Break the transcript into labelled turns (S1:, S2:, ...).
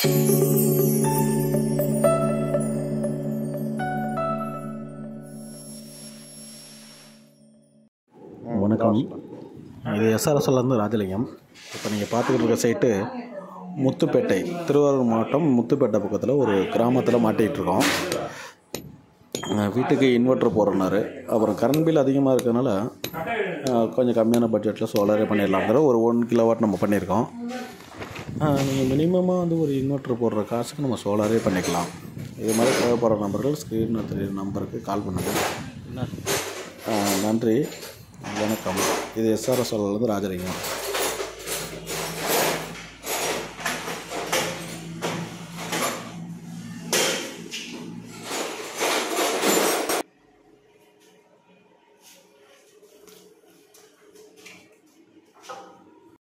S1: வணக்கம் இது எஸ்ஆர்எஸ்லேருந்து ராஜலிங்கம் இப்போ நீங்கள் பார்த்துக்கிட்டு இருக்க சைட்டு முத்துப்பேட்டை திருவாரூர் மாவட்டம் முத்துப்பேட்டை பக்கத்தில் ஒரு கிராமத்தில் மாட்டிகிட்டு இருக்கோம் அஹ் வீட்டுக்கு இன்வெர்ட்டர் போடுறனாரு அப்புறம் கரண்ட் பில் அதிகமாக இருக்கறனால அஹ் கொஞ்சம் கம்மியான பட்ஜெட்டில் சோலாரே பண்ணிடலாங்கிற ஒரு ஒன் கிலோவாட் நம்ம பண்ணியிருக்கோம் நீங்கள் மினிமமாக வந்து ஒரு இன்வெர்ட்டர் போடுற காசுக்கு நம்ம சோலாரே பண்ணிக்கலாம் இது மாதிரி தேவைப்படுற நம்பர்கள் ஸ்க்ரீனில் தெரியுற நம்பருக்கு கால் பண்ணுங்கள் என்ன அஹ் நன்றி வணக்கம் இது எஸ்ஆர்எஸ் ராஜலிங்கம்